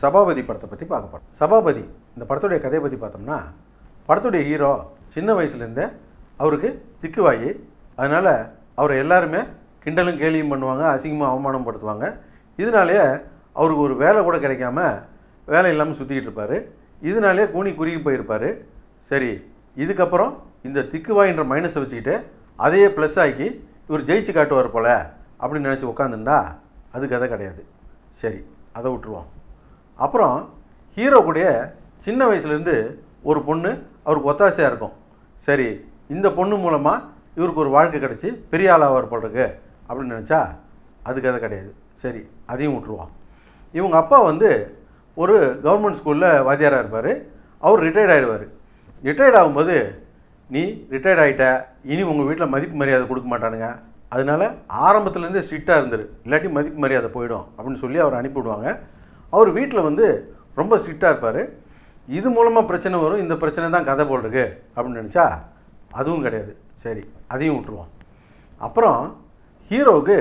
சபாபதி படத்தை பற்றி பார்க்க போகிறோம் சபாபதி இந்த படத்துடைய கதையை பற்றி பார்த்தோம்னா படத்துடைய ஹீரோ சின்ன வயசுலேருந்தே அவருக்கு திக்குவாயி அதனால் அவரை எல்லாருமே கிண்டலும் கேலியும் பண்ணுவாங்க அசிங்கமாக அவமானம் படுத்துவாங்க இதனாலேயே அவருக்கு ஒரு வேலை கூட கிடைக்காம வேலை இல்லாமல் சுற்றிக்கிட்டு இருப்பார் இதனாலே கூனி குறுகி போயிருப்பார் சரி இதுக்கப்புறம் இந்த திக்குவாயின்ற மைனஸை வச்சுக்கிட்டு அதையே ப்ளஸ் ஆக்கி இவர் ஜெயிச்சு காட்டுவார் போல அப்படின்னு நினச்சி உட்காந்துருந்தா அது கதை கிடையாது சரி அதை விட்டுருவோம் அப்புறம் ஹீரோ கூடயே சின்ன வயசுலேருந்து ஒரு பொண்ணு அவருக்கு ஒத்தாசையாக இருக்கும் சரி இந்த பொண்ணு மூலமாக இவருக்கு ஒரு வாழ்க்கை கிடச்சி பெரிய ஆளாவார் போல் இருக்கு அப்படின்னு நினச்சா அது கதை கிடையாது சரி அதையும் விட்டுருவோம் இவங்க அப்பா வந்து ஒரு கவர்மெண்ட் ஸ்கூலில் வாத்தியாராக இருப்பார் அவர் ரிட்டையர்ட் ஆகிடுவார் ரிட்டையர்ட் ஆகும்போது நீ ரிட்டையர்ட் ஆகிட்ட இனி உங்கள் வீட்டில் மதிப்பு மரியாதை கொடுக்க மாட்டானுங்க அதனால ஆரம்பத்துலேருந்தே ஸ்ட்ரிக்டாக இருந்துரு இல்லாட்டி மதிப்பு மரியாதை போயிடும் அப்படின்னு சொல்லி அவர் அனுப்பிவிடுவாங்க அவர் வீட்டில் வந்து ரொம்ப ஸ்ட்ரிக்டாக இருப்பார் இது மூலமாக பிரச்சனை வரும் இந்த பிரச்சனை தான் கதை போல் இருக்கு அப்படின்னு நினச்சா அதுவும் கிடையாது சரி அதையும் விட்டுருவோம் அப்புறம் ஹீரோவுக்கு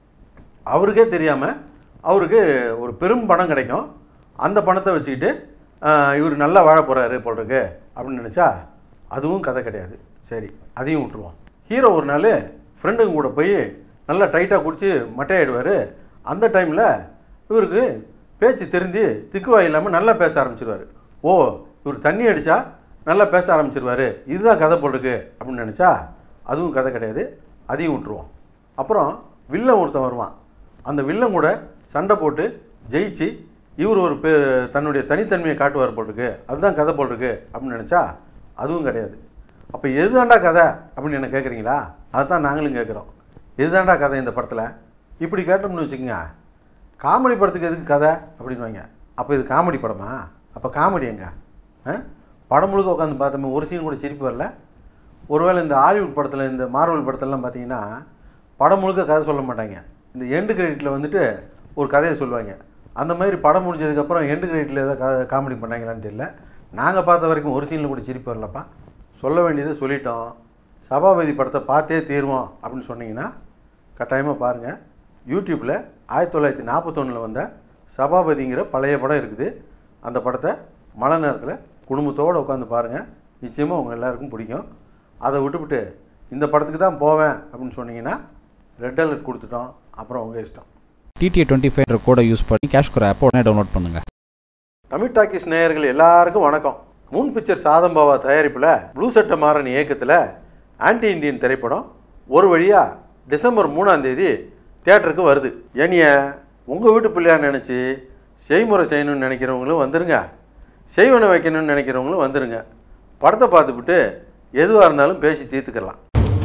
அவருக்கே தெரியாமல் அவருக்கு ஒரு பெரும் பணம் கிடைக்கும் அந்த பணத்தை வச்சுக்கிட்டு ஆஹ், இவர் நல்லா வாழ போகிறாரு போல் இருக்கு அப்படின்னு நினச்சா அதுவும் கதை கிடையாது சரி அதையும் விட்டுருவோம் ஹீரோ ஒரு நாள் ஃப்ரெண்டுங்க கூட போய் நல்லா டைட்டாக குடிச்சு மட்டையாயிடுவார் அந்த டைமில் இவருக்கு பேச்சு தெரிஞ்சு திக்குவாய் இல்லாமல் நல்லா பேச ஆரம்பிச்சிருவார் ஓ இவர் தண்ணி அடித்தா நல்லா பேச ஆரம்பிச்சிருவாரு இதுதான் கதை போல் இருக்கு அப்படின்னு நினச்சா அதுவும் கதை கிடையாது அதையும் விட்டுருவோம் அப்புறம் வில்லன் ஒருத்தன் வருவான் அந்த வில்லன் கூட சண்டை போட்டு ஜெயிச்சு இவர் ஒரு பெ தன்னுடைய தனித்தன்மையை காட்டுவார் போல் இருக்கு அதுதான் கதை போல் இருக்கு அப்படின்னு நினச்சா அதுவும் கிடையாது அப்போ எதுதாண்டா கதை அப்படின்னு என்ன கேட்குறீங்களா அதை தான் நாங்களும் கேட்குறோம் எதுதாண்டா கதை இந்த படத்தில் இப்படி கேட்டோம்னு வச்சுக்கோங்க காமெடி படத்துக்கு எதுக்கு கதை அப்படின்வாங்க அப்போ இது காமெடி படமா அப்போ காமெடி எங்க ஆ? படம் முழுக்க உட்காந்து பார்த்தோமே ஒரு சீன் கூட சிரிப்பு வரல ஒருவேளை இந்த ஹாலிவுட் படத்தில் இந்த மார்வல் படத்துலலாம் பார்த்தீங்கன்னா படம் முழுக்க கதை சொல்ல மாட்டாங்க இந்த எண்டு கிரெடிட்டில் வந்துட்டு ஒரு கதையை சொல்லுவாங்க அந்த மாதிரி படம் முடிஞ்சதுக்கப்புறம் எண்டு கிரெடிட்டில் ஏதாவது கா காமெடி பண்ணாங்களான்னு தெரியல நாங்கள் பார்த்த வரைக்கும் ஒரு சீனில் கூட சிரிப்பு வரலப்பா சொல்ல வேண்டியதை சொல்லிட்டோம் சபாபதி படத்தை பார்த்தே தீர்வோம் அப்படின்னு சொன்னீங்கன்னா கட்டாயமாக பாருங்கள் யூடியூப்பில் ஆயிரத்தி தொள்ளாயிரத்தி நாற்பத்தொன்னில் வந்த சபாபதிங்கிற பழைய படம் இருக்குது அந்த படத்தை மழை நேரத்தில் குடும்பத்தோடு உட்காந்து பாருங்கள் நிச்சயமாக உங்கள் எல்லாருக்கும் பிடிக்கும் அதை விட்டுவிட்டு இந்த படத்துக்கு தான் போவேன் அப்படின்னு சொன்னீங்கன்னா ரெட் அலர்ட் கொடுத்துட்டோம் அப்புறம் உங்கள் இஷ்டம் டிடிஏ டுவெண்ட்டி ஃபைவ் கோடை யூஸ் பண்ணி கேஷ்கோர் ஆப்பை உடனே டவுன்லோட் பண்ணுங்கள் தமிழ் டாக்கீஸ் நேயர்கள் எல்லாருக்கும் வணக்கம் மூன் பிக்சர் சாதம்பாவா தயாரிப்பில் ப்ளூ சட்ட மாறன் இயக்கத்தில் ஆன்டி இந்தியன் திரைப்படம் ஒரு வழியாக டிசம்பர் மூணாம் தேதி தியேட்டருக்கு வருது ஏனிய உங்கள் வீட்டு பிள்ளையா நினச்சி செய்முறை செய்யணும்னு நினைக்கிறவங்களும் வந்துருங்க செய்வனை வைக்கணும்னு நினைக்கிறவங்களும் வந்துருங்க படத்தை பார்த்துவிட்டு எதுவாக இருந்தாலும் பேசி தீர்த்துக்கலாம்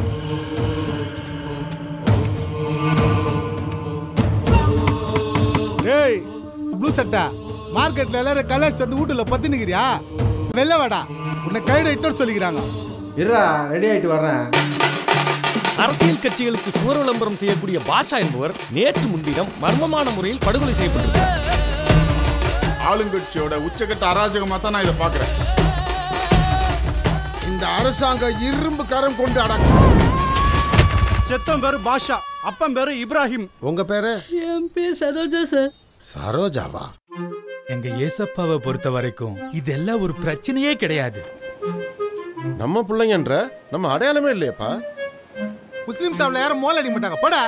டேய் ப்ளூ சட்டை மார்க்கெட்ல எல்லாரும் கலர்ஸ் வந்து வீட்டுல பத்து நிக்கிறியா வெளில வாடா உன்னை கையில இட்டு சொல்லிக்கிறாங்க இருடா ரெடி ஆகிட்டு வர்றேன் அரசியல் கட்சிகளுக்கு சுவர் விளம்பரம் செய்யக்கூடிய பாஷா என்பவர் நேற்று முன்தினம் மர்மமான முறையில் படுகொலை செய்யப்பட்டிருக்கிறார் ஆளுங்கட்சியோட உச்சக்கட்ட அராஜகமா தான் நான் இதை பாக்குறேன் இந்த அரசாங்கம் இரும்பு கரம் கொண்டு அடக்கும் செத்தம் பேரு பாஷா அப்பன் பேரு இப்ராஹிம் உங்க பேரு என் பேர் சரோஜா சார் சரோஜாவா எங்க ஏசப்பாவை பொறுத்த வரைக்கும் இதெல்லாம் ஒரு பிரச்சனையே கிடையாது நம்ம பிள்ளைங்கன்ற நம்ம அடையாளமே இல்லையப்பா முஸ்லிம் சாப்ல யாரும் மோல் அடிக்க மாட்டாங்க போடா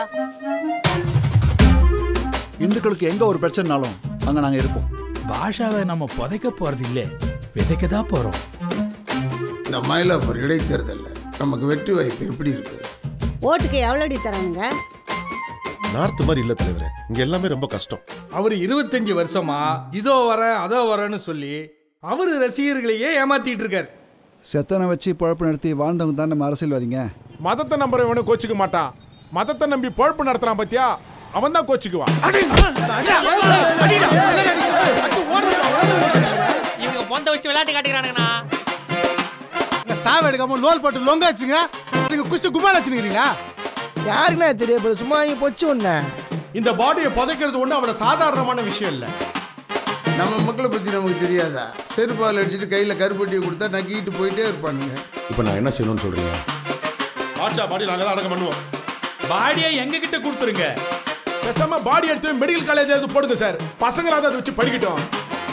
இந்துக்களுக்கு எங்க ஒரு பிரச்சனைனாலும் அங்க நாங்க இருப்போம் பாஷாவை நம்ம புதைக்க போறது இல்ல விதைக்க தான் போறோம் இந்த மயிலாப்பூர் இடைத்தேர்தலில் நமக்கு வெற்றி வாய்ப்பு எப்படி இருக்கு ஓட்டுக்கு எவ்வளோடி தரானுங்க நார்த் மாதிரி இல்ல தலைவரே இங்க எல்லாமே ரொம்ப கஷ்டம் அவர் இருபத்தஞ்சு வருஷமா இதோ வரேன் அதோ வரேன்னு சொல்லி அவர் ரசிகர்களையே ஏமாத்திட்டு இருக்கார் செத்தனை வச்சு குழப்பம் நடத்தி வாழ்ந்தவங்க தான் நம்ம அரசியல்வாதிங்க மதத்தை நம்புறவனு கோச்சிக்க மாட்டான் மதத்தை நம்பி பொழப்பு நடத்துறான் பாத்தியா அவன் தான் கோச்சிக்குவான் இவங்க பொந்த வச்சு விளையாட்டு காட்டுகிறானுங்கண்ணா இந்த சாவ எடுக்காம லோல் போட்டு லொங்க வச்சுங்க நீங்க குஷ்டு குமார் வச்சுக்கிறீங்களா யாருக்குண்ணா தெரிய சும்மா இங்க பொச்சு ஒண்ணு இந்த பாடியை புதைக்கிறது ஒண்ணு அவட சாதாரணமான விஷயம் இல்ல நம்ம மக்களை பற்றி நமக்கு தெரியாதா செருப்பால் அடிச்சுட்டு கையில் கருப்பட்டியை கொடுத்தா நக்கிட்டு போயிட்டே இருப்பானுங்க இப்போ நான் என்ன செய்யணும்னு சொல்றீங்க பாட்சா பாடி நாங்க தான் அடக்கம் பண்ணுவோம் பாடியை எங்க கிட்ட கொடுத்துருங்க பேசாம பாடி எடுத்து மெடிக்கல் காலேஜ் எடுத்து போடுங்க சார் பசங்களாவது அதை வச்சு படிக்கட்டும்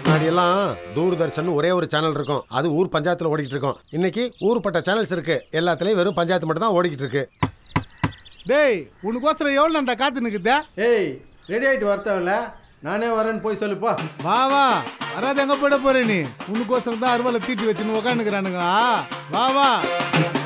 முன்னாடி எல்லாம் தூர்தர்ஷன் ஒரே ஒரு சேனல் இருக்கும் அது ஊர் பஞ்சாயத்துல ஓடிக்கிட்டு இருக்கும் இன்னைக்கு ஊர்பட்ட சேனல்ஸ் இருக்கு எல்லாத்துலயும் வெறும் பஞ்சாயத்து மட்டும் தான் ஓடிக்கிட்டு இருக்கு டேய் உனக்கோசரம் எவ்வளோ நண்டா காத்து நிற்குதே ஏய் ரெடி ஆகிட்டு வரத்தவில்ல நானே வரேன்னு போய் சொல்லுப்பா வா வா வராது எங்க போயிட போற நீ உனக்கோசரம் தான் அருவாலை தீட்டி வச்சுன்னு உக்காந்துக்கிறானுங்க வா வா